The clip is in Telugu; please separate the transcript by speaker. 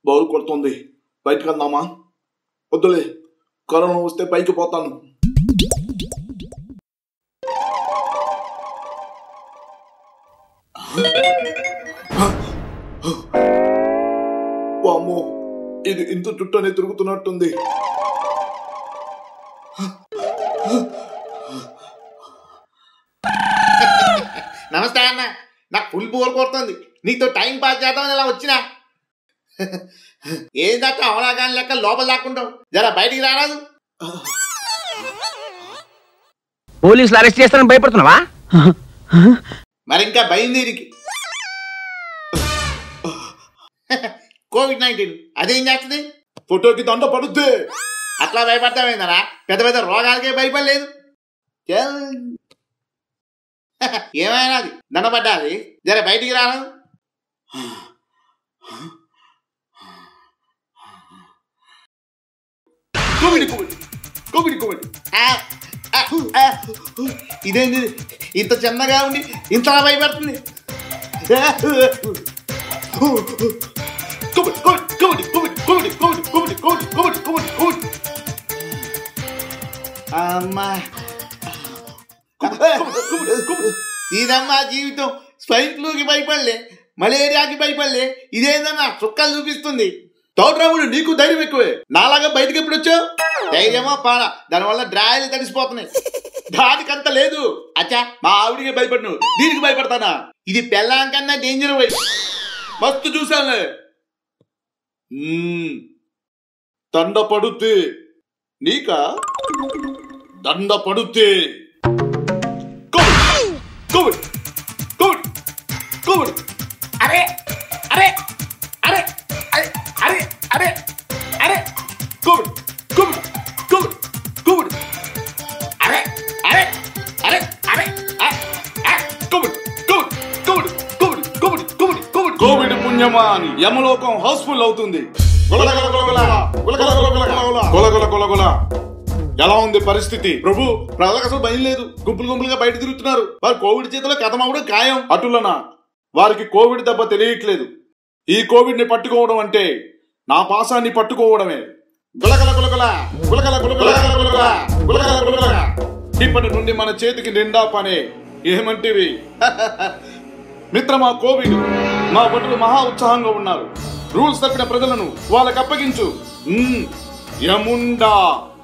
Speaker 1: బౌరు కొడుతుంది బయటకు అందామా వద్దులే కరోనా వస్తే పైకి పోతాను వామ్మో ఇది ఇంత చుట్టూనే తిరుగుతున్నట్టుంది
Speaker 2: నమస్తే అన్న నాకు ఫుల్ బోర్ కొడుతుంది నీతో టైం పాస్ చేద్దామని ఇలా వచ్చినా ఏం దక్క అవలా కానీ లెక్క లోపల దాక్కుంటావు జర బయటికి రారాదు
Speaker 3: పోలీసులు అరెస్ట్ చేస్తారని భయపడుతున్నావా
Speaker 2: మరి ఇంకా భయం దీనికి కోవిడ్ నైన్టీన్ అదేం చేస్తుంది
Speaker 1: ఫోటోకి దండ పడుద్ది
Speaker 2: అట్లా భయపడతామేందరా పెద్ద పెద్ద రోగాలకే భయపడలేదు చల్. ఏమైనా అది దండపడ్డాది జర బయటికి రాను
Speaker 1: కోవిడ్ కోవిడ్ కోవిడ్ కోవిడ్
Speaker 2: ఆ, ఆ, ఆ. ఇదేంది ఇంత చిన్నగా ఉండి ఇంతలా భయపడుతుంది
Speaker 1: Covid Covid Covid Covid Covid Covid Covid Covid Covid Covid Covid
Speaker 2: అమ్మా
Speaker 1: కోవిడ్ కోవిడ్
Speaker 2: ఇదమ్మా జీవితం స్వైన్ ఫ్లూకి భయపడలే మలేరియాకి భయపడలే ఇదేందన్నా చుక్కలు చూపిస్తుంది తోటరాముడు నీకు ధైర్యం ఎక్కువే నాలాగా బయటకు ఎప్పుడు వచ్చావు ధైర్యమా పాడ దానివల్ల డ్రాయలు తడిసిపోతున్నాయి దానికంత లేదు అచ్చా మా ఆవిడికి భయపడను దీనికి భయపడతానా ఇది పెళ్ళాం కన్నా డేంజర్ పోయి మస్తు చూసానులే
Speaker 1: మ్మ్. దండ పడుద్ది నీకా దండ పడుద్ది కోవిడ్ కోవిడ్ కోవిడ్ కోవిడ్
Speaker 2: అరే అరే అరే అరే అరే అరే అరే
Speaker 1: కోవిడ్ కోవిడ్ కోవిడ్ కోవిడ్
Speaker 2: అరే అరే అరే అరే ఆ, ఆ.
Speaker 1: Covid Covid Covid Covid Covid Covid Covid Covid పుణ్యమా అని యమలోకం హౌస్ఫుల్ అవుతుంది గులగల గులగల గులగల గులగల గులగల గులగల ఎలా ఉంది పరిస్థితి ప్రభు ప్రజలకు అసలు భయం లేదు గుంపులు గుంపులుగా బయట తిరుగుతున్నారు వారు కోవిడ్ చేతిలో కథమవడం ఖాయం అటులనా వారికి కోవిడ్ దెబ్బ తెలియట్లేదు ఈ కోవిడ్ ని పట్టుకోవడం అంటే నా పాసాన్ని పట్టుకోవడమే గులగల గులగల గులగల గులగల గులగల గులగల గులగల ఇప్పటి నుండి మన చేతికి నిండా పనే ఏమంటివి మిత్రమా కోవిడ్ మా భటులు మహా ఉత్సాహంగా ఉన్నారు రూల్స్ తప్పిన ప్రజలను వాళ్ళకి అప్పగించు మ్మ్. యముండా